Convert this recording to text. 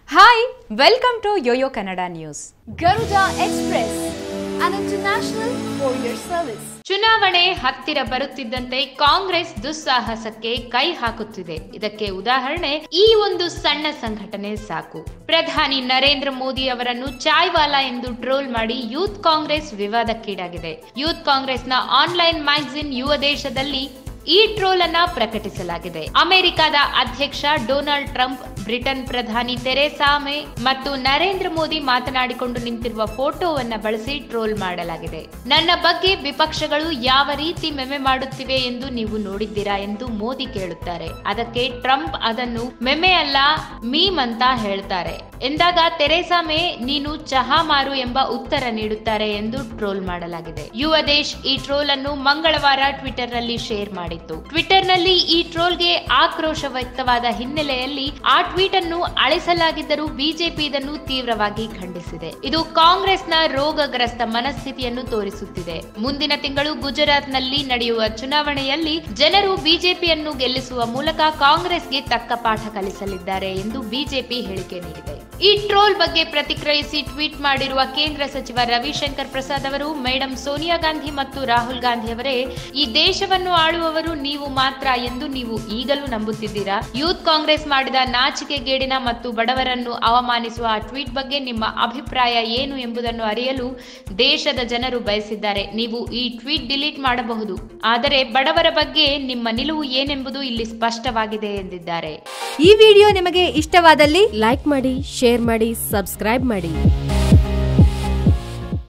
Hi welcome to YoYo Kannada news Garuda Express, an international courier service. ಚುನಾವಣೆ ಹತ್ತಿರ ಬರುತ್ತಿದ್ದಂತೆ ಕಾಂಗ್ರೆಸ್ ದುಸ್ಸಾಹಸಕ್ಕೆ ಕೈ ಹಾಕುತ್ತಿದೆ ಇದಕ್ಕೆ ಉದಾಹರಣೆ ಈ ಒಂದು ಸಣ್ಣ ಸಂಘಟನೆ ಸಾಕು ಪ್ರಧಾನಿ ನರೇಂದ್ರ ಮೋದಿ ಅವರನ್ನು ಚಾಯ್ವಾಲಾ ಎಂದು ಟ್ರೋಲ್ ಮಾಡಿ ಯೂತ್ ಕಾಂಗ್ರೆಸ್ ವಿವಾದಕ್ಕೀಡಾಗಿದೆ ಯೂತ್ ಕಾಂಗ್ರೆಸ್ನ ಆನ್ಲೈನ್ ಮ್ಯಾಗಝಿನ್ ಯುವ ದೇಶದಲ್ಲಿ ಈ ಟ್ರೋಲ್ ಅನ್ನ ಪ್ರಕಟಿಸಲಾಗಿದೆ ಅಮೆರಿಕದ ಅಧ್ಯಕ್ಷ ಡೊನಾಲ್ಡ್ ಟ್ರಂಪ್ ಬ್ರಿಟನ್ ಪ್ರಧಾನಿ ತೆರೆಸಾ ಮೇ ಮತ್ತು ನರೇಂದ್ರ ಮೋದಿ ಮಾತನಾಡಿಕೊಂಡು ನಿಂತಿರುವ ಫೋಟೋವನ್ನ ಬಳಸಿ ಟ್ರೋಲ್ ಮಾಡಲಾಗಿದೆ ನನ್ನ ಬಗ್ಗೆ ವಿಪಕ್ಷಗಳು ಯಾವ ರೀತಿ ಮೆಮೆ ಮಾಡುತ್ತಿವೆ ಎಂದು ನೀವು ನೋಡಿದ್ದೀರಾ ಎಂದು ಮೋದಿ ಕೇಳುತ್ತಾರೆ ಅದಕ್ಕೆ ಟ್ರಂಪ್ ಅದನ್ನು ಮೆಮೆ ಅಲ್ಲ ಮೀಮ್ ಅಂತ ಹೇಳ್ತಾರೆ ಎಂದಾಗ ತೆರೆಸಾ ಮೇ ನೀನು ಚಹಾ ಮಾರು ಎಂಬ ಉತ್ತರ ನೀಡುತ್ತಾರೆ ಎಂದು ಟ್ರೋಲ್ ಮಾಡಲಾಗಿದೆ ಯುವ ದೇಶ್ ಈ ಟ್ರೋಲ್ ಅನ್ನು ಮಂಗಳವಾರ ಟ್ವಿಟರ್ ನಲ್ಲಿ ಶೇರ್ ಮಾಡಿತ್ತು ಟ್ವಿಟರ್ ನಲ್ಲಿ ಈ ಟ್ರೋಲ್ಗೆ ಆಕ್ರೋಶ ವ್ಯಕ್ತವಾದ ಹಿನ್ನೆಲೆಯಲ್ಲಿ ಆ ಟ್ವೀಟ್ ಅನ್ನು ಅಳಿಸಲಾಗಿದ್ದರೂ ಬಿಜೆಪಿ ಇದನ್ನು ತೀವ್ರವಾಗಿ ಖಂಡಿಸಿದೆ ಇದು ಕಾಂಗ್ರೆಸ್ನ ರೋಗಗ್ರಸ್ತ ಮನಸ್ಥಿತಿಯನ್ನು ತೋರಿಸುತ್ತಿದೆ ಮುಂದಿನ ತಿಂಗಳು ಗುಜರಾತ್ನಲ್ಲಿ ನಡೆಯುವ ಚುನಾವಣೆಯಲ್ಲಿ ಜನರು ಬಿಜೆಪಿಯನ್ನು ಗೆಲ್ಲಿಸುವ ಮೂಲಕ ಕಾಂಗ್ರೆಸ್ಗೆ ತಕ್ಕ ಪಾಠ ಕಲಿಸಲಿದ್ದಾರೆ ಎಂದು ಬಿಜೆಪಿ ಹೇಳಿಕೆ ನೀಡಿದೆ ಈ ಟ್ರೋಲ್ ಬಗ್ಗೆ ಪ್ರತಿಕ್ರಿಯಿಸಿ ಟ್ವೀಟ್ ಮಾಡಿರುವ ಕೇಂದ್ರ ಸಚಿವ ರವಿಶಂಕರ್ ಪ್ರಸಾದ್ ಅವರು ಮೇಡಂ ಸೋನಿಯಾ ಗಾಂಧಿ ಮತ್ತು ರಾಹುಲ್ ಗಾಂಧಿ ಅವರೇ ಈ ದೇಶವನ್ನು ಆಳುವವರು ನೀವು ಮಾತ್ರ ಎಂದು ನೀವು ಈಗಲೂ ನಂಬುತ್ತಿದ್ದೀರಾ ಯೂತ್ ಕಾಂಗ್ರೆಸ್ ಮಾಡಿದ ನಾಚಿಕೆಗೇಡಿನ ಮತ್ತು ಬಡವರನ್ನು ಅವಮಾನಿಸುವ ಆ ಟ್ವೀಟ್ ಬಗ್ಗೆ ನಿಮ್ಮ ಅಭಿಪ್ರಾಯ ಏನು ಎಂಬುದನ್ನು ಅರಿಯಲು ದೇಶದ ಜನರು ಬಯಸಿದ್ದಾರೆ ನೀವು ಈ ಟ್ವೀಟ್ ಡಿಲೀಟ್ ಮಾಡಬಹುದು ಆದರೆ ಬಡವರ ಬಗ್ಗೆ ನಿಮ್ಮ ನಿಲುವು ಏನೆಂಬುದು ಇಲ್ಲಿ ಸ್ಪಷ್ಟವಾಗಿದೆ ಎಂದಿದ್ದಾರೆ ಈ ವಿಡಿಯೋ ನಿಮಗೆ ಇಷ್ಟವಾದಲ್ಲಿ ಲೈಕ್ ಮಾಡಿ ಶೇರ್ ಮಾಡಿ ಸಬ್ಸ್ಕ್ರೈಬ್ ಮಾಡಿ